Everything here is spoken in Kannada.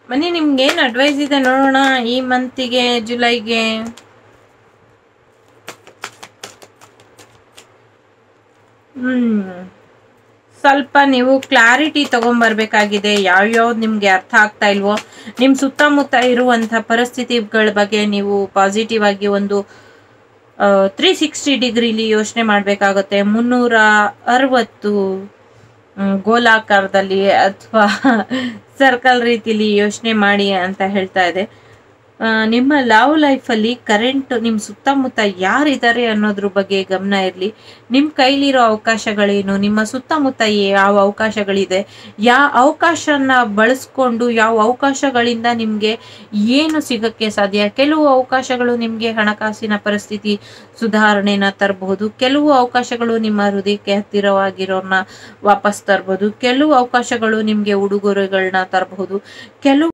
ಬನ್ನಿ ನಿಮ್ಗೆ ಏನ್ ಅಡ್ವೈಸ್ ಇದೆ ನೋಡೋಣ ಈ ಮಂತಿಗೆ ಜುಲೈಗೆ ಹ್ಮ್ ಸ್ವಲ್ಪ ನೀವು ಕ್ಲಾರಿಟಿ ತಗೊಂಬರ್ಬೇಕಾಗಿದೆ ಯಾವ್ಯಾವ್ದು ನಿಮ್ಗೆ ಅರ್ಥ ಆಗ್ತಾ ಇಲ್ವೋ ನಿಮ್ ಸುತ್ತಮುತ್ತ ಇರುವಂತ ಪರಿಸ್ಥಿತಿಗಳ ಬಗ್ಗೆ ನೀವು ಪಾಸಿಟಿವ್ ಆಗಿ ಒಂದು ತ್ರೀ ಸಿಕ್ಸ್ಟಿ ಡಿಗ್ರಿಲಿ ಯೋಚನೆ ಮಾಡ್ಬೇಕಾಗತ್ತೆ ಮುನ್ನೂರ ಅರವತ್ತು ಮ್, ಗೋಲಾಕಾರದಲ್ಲಿ ಅಥವಾ ಸರ್ಕಲ್ ರೀತಿಲಿ ಯೋಚನೆ ಮಾಡಿ ಅಂತ ಹೇಳ್ತಾ ಇದೆ ಆ, ನಿಮ್ಮ ಲವ್ ಲೈಫಲ್ಲಿ ಕರೆಂಟ್ ನಿಮ್ಮ ಸುತ್ತಮುತ್ತ ಯಾರಿದ್ದಾರೆ ಅನ್ನೋದ್ರ ಬಗ್ಗೆ ಗಮನ ಇರಲಿ ನಿಮ್ಮ ಕೈಲಿರೋ ಅವಕಾಶಗಳೇನು ನಿಮ್ಮ ಸುತ್ತಮುತ್ತ ಯಾವ ಅವಕಾಶಗಳಿದೆ ಯಾವ ಅವಕಾಶನ ಬಳಸ್ಕೊಂಡು ಯಾವ ಅವಕಾಶಗಳಿಂದ ನಿಮಗೆ ಏನು ಸಿಗಕ್ಕೆ ಸಾಧ್ಯ ಕೆಲವು ಅವಕಾಶಗಳು ನಿಮಗೆ ಹಣಕಾಸಿನ ಪರಿಸ್ಥಿತಿ ಸುಧಾರಣೆನ ತರಬಹುದು ಕೆಲವು ಅವಕಾಶಗಳು ನಿಮ್ಮ ಹೃದಯಕ್ಕೆ ಹತ್ತಿರವಾಗಿರೋನ್ನ ವಾಪಸ್ ತರಬಹುದು ಕೆಲವು ಅವಕಾಶಗಳು ನಿಮಗೆ ಉಡುಗೊರೆಗಳನ್ನ ತರಬಹುದು ಕೆಲವು